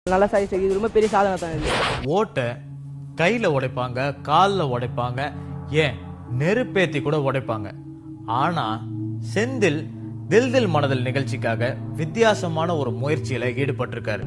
நல்லா சைஸ் இது ரொம்ப பெரிய சாதனை தான் இது ஓட்டை கையில உடைப்பாங்க கால்ல உடைப்பாங்க ஏன் நெருப்பேத்தி கூட உடைப்பாங்க ஆனா செந்தில் தில் தில் மனதில் நிகழ்ச்சிக்காக வித்தியாசமான ஒரு முயற்சியில ஈடுபட்டிருக்காரு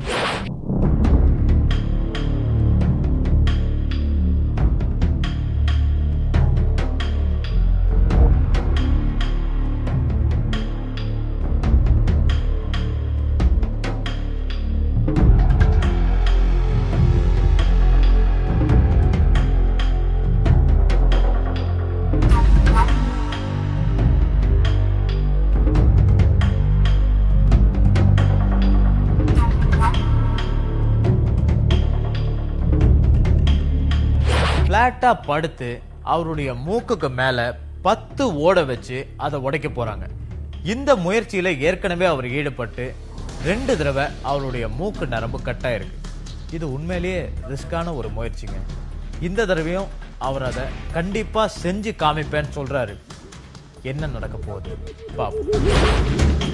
பிளாட்டா படுத்து அவருடைய மூக்குக்கு மேல பத்து ஓட வச்சு அதை உடைக்க போறாங்க இந்த முயற்சியில ஏற்கனவே அவர் ஈடுபட்டு ரெண்டு தடவை அவருடைய மூக்கு நரம்பு கட்டாயிருக்கு இது உண்மையிலேயே ரிஸ்கான ஒரு முயற்சிங்க இந்த தடவையும் அவர் அதை கண்டிப்பா செஞ்சு காமிப்பேன்னு சொல்றாரு என்ன நடக்க போகுது பாப்போம்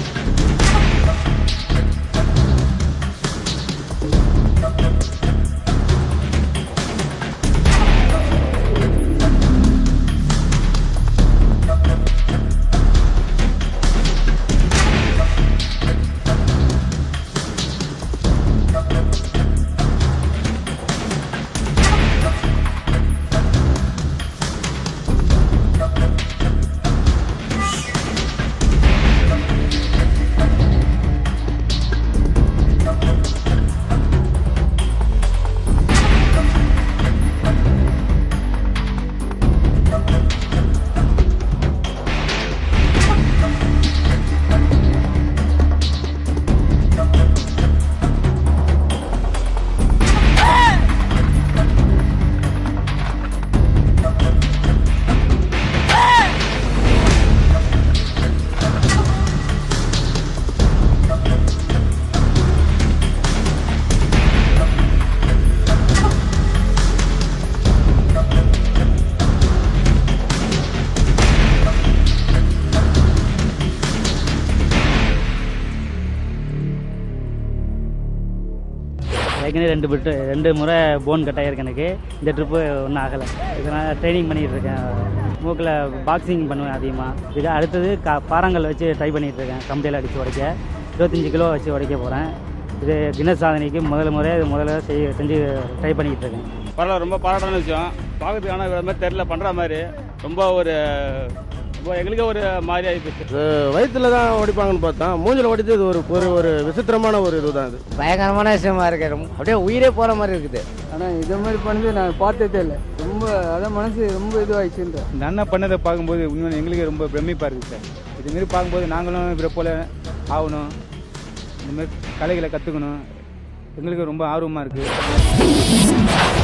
ஏற்கனவே ரெண்டு பிட்டு ரெண்டு முறை போன் கட் ஆகிருக்கு எனக்கு இந்த ட்ரிப்பு ஒன்றும் ஆகலை இதனால் ட்ரைனிங் பண்ணிகிட்டு இருக்கேன் மூக்கில் பாக்ஸிங் பண்ணுவேன் அதிகமாக இது அடுத்தது கா பாறாங்கல் வச்சு ட்ரை பண்ணிகிட்டு இருக்கேன் கம்பியில் அடித்து உடைக்க இருபத்தஞ்சி கிலோ வச்சு உடைக்க போகிறேன் இது கின்னஸ் சாதனைக்கு முதல் முறை இது முதல்ல செய்ய செஞ்சு ட்ரை பண்ணிக்கிட்டு இருக்கேன் பரவாயில்ல ரொம்ப பாராட்டான விஷயம் பார்க்கறதுக்கு ஆனால் வேறு மாதிரி தெரில பண்ணுற மாதிரி ரொம்ப ஒரு ரொம்ப எங்களுக்கே ஒரு மாதிரி ஆகிப்போச்சு வயிற்றுல தான் ஒடிப்பாங்கன்னு பார்த்தா மூஞ்சில ஒடித்து இது ஒரு ஒரு ஒரு விசித்திரமான ஒரு இதுதான் இது பயங்கரமான விஷயமா இருக்கு ரொம்ப அப்படியே உயிரே போற மாதிரி இருக்குது ஆனால் இது மாதிரி பண்ணது நான் பார்த்ததே இல்லை ரொம்ப அதான் மனசு ரொம்ப இதுவாகிடுச்சுன்ற இந்த அண்ணா பண்ணதை பார்க்கும்போது உண்மையான எங்களுக்கு ரொம்ப பிரமிப்பாக இருக்குது சார் இதுமாரி பார்க்கும்போது நாங்களும் இவரை போல ஆகணும் இந்தமாரி கலைகளை கற்றுக்கணும் எங்களுக்கு ரொம்ப ஆர்வமாக இருக்குது